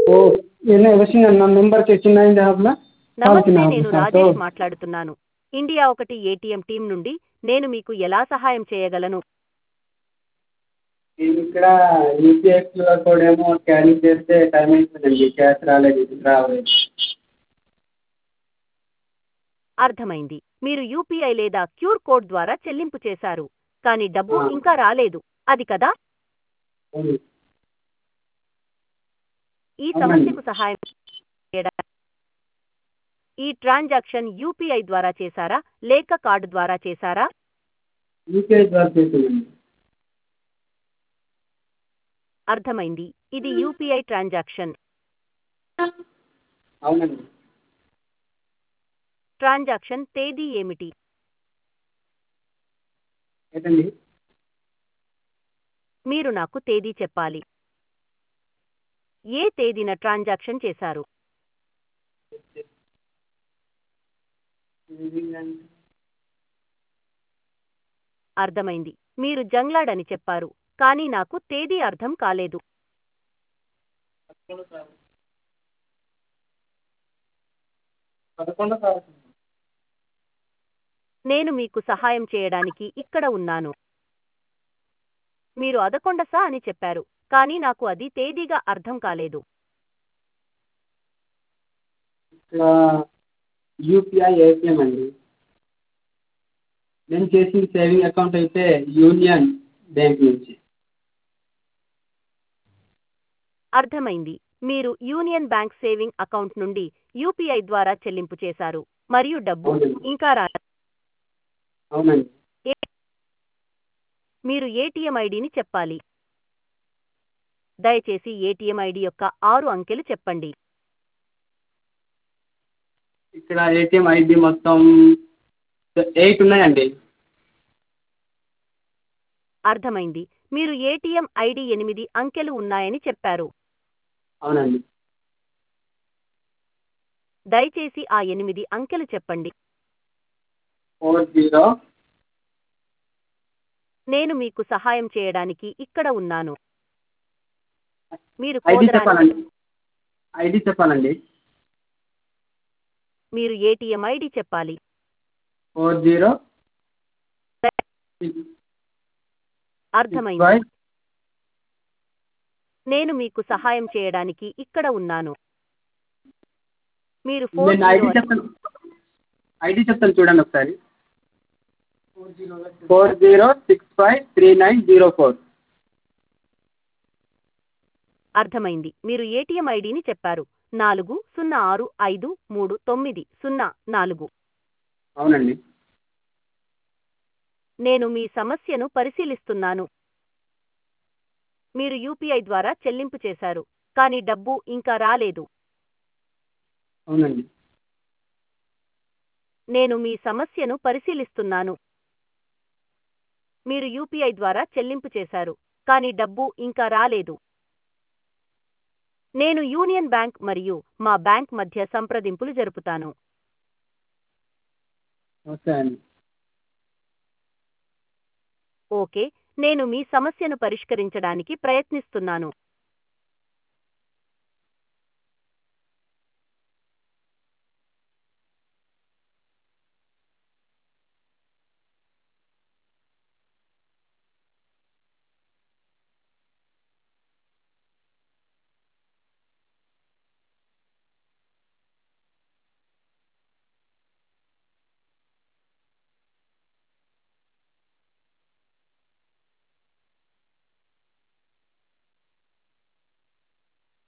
ओ इन्हें वैसे ना नंबर से चिन्ह है आपला నమస్తే కాల్చిన నేను సార్ రాజేష్ మాట్లాడుతున్నాను ఇండియా ఒకటి ఏటీఎం టీం నుండి నేను మీకు ఎలా సహాయం చేయగలను నేను ఇక్కడ యూపీఐ క్యూఆర్ కోడ్ ఏమో స్కానింగ్ చేస్తే టైం అయిపోయిందండి క్యాష్ రాలేదు రాలేదు అర్థమైంది మీరు యూపీఐ లేదా క్యూర్ కోడ్ ద్వారా చెల్లింపు చేశారు కానీ డబ్బు ఆ. ఇంకా రాలేదు అది కదా అవును ఈ అవునండి. సమస్యకు సహాయం చేయడానికి ఈ ట్రాన్సాక్షన్ యూపీఐ ద్వారా చేశారా లేక కార్డు ద్వారా చేశారా యూపీఐ ద్వారా చేసిందండి అర్థమైంది ఇది యూపీఐ ట్రాన్సాక్షన్ అవునండి ట్రాన్సాక్షన్ తేదీ ఏమిటి ఏంటండి మీరు నాకు తేదీ చెప్పాలి ఏ తేదీన ట్రాన్సాక్షన్ చేశారు అర్థమైంది మీరు జంగ్లాడ్ అని చెప్పారు కానీ నాకు తేదీ అర్థం కాలేదు పదకొండో తారీఖు నేను మీకు సహాయం చేయడానికి ఇక్కడ ఉన్నాను మీరు అదకొండసా అని చెప్పారు కానీ నాకు అది తేదీగా అర్థం కాలేదు ఇక్కడ యూపీఐ ఏటీఎం అండి నేను చేసిన సేవింగ్ అకౌంట్ అయితే యూనియన్ బ్యాంక్ నుంచి అర్థమైంది మీరు యూనియన్ బ్యాంక్ సేవింగ్ అకౌంట్ నుండి యూపీఐ ద్వారా చెల్లింపు చేశారు మరియు డబ్బు అవునండి. ఇంకా రా అవునండి మీరు ఏటీఎం ఐడిని చెప్పాలి దయచేసి ఏటీఎం ఐడి యొక్క ఆరు అంకెలు చెప్పండి ఇక్కడ ఏటీఎం ఐడి మొత్తం ఎయిట్ ఉన్నాయండి అర్థమైంది మీరు ఏటీఎం ఐడి ఎనిమిది అంకెలు ఉన్నాయని చెప్పారు అవునండి దయచేసి ఆ ఎనిమిది అంకెలు చెప్పండి ఫోర్ జీరో నేను మీకు సహాయం చేయడానికి ఇక్కడ ఉన్నాను మీరు ఐడి కోదరాని చెప్పాలండి ఐడి చెప్పాలండి మీరు ఏటీఎం ఐడి చెప్పాలి ఫోర్ జీరో అర్థమైంది ఫైవ్ నేను మీకు సహాయం చేయడానికి ఇక్కడ ఉన్నాను మీరు ఫోర్ నేను ఐడి జీరో చెప్తాను ఐడి చెప్తాను చూడండి ఒకసారి four zero six five three nine zero four అర్థమైంది మీరు ఏటీఎం ఐడిని చెప్పారు నాలుగు సున్నా ఆరు ఐదు మూడు తొమ్మిది సున్నా నాలుగు అవునండి నేను మీ సమస్యను పరిశీలిస్తున్నాను మీరు యూపీఐ ద్వారా చెల్లింపు చేశారు కానీ డబ్బు ఇంకా రాలేదు అవునండి నేను మీ సమస్యను పరిశీలిస్తున్నాను మీరు యూపీఐ ద్వారా చెల్లింపు చేశారు కానీ డబ్బు ఇంకా రాలేదు నేను యూనియన్ బ్యాంక్ మరియు మా బ్యాంక్ మధ్య సంప్రదింపులు జరుపుతాను ఓకే అండి ఓకే నేను మీ సమస్యను పరిష్కరించడానికి ప్రయత్నిస్తున్నాను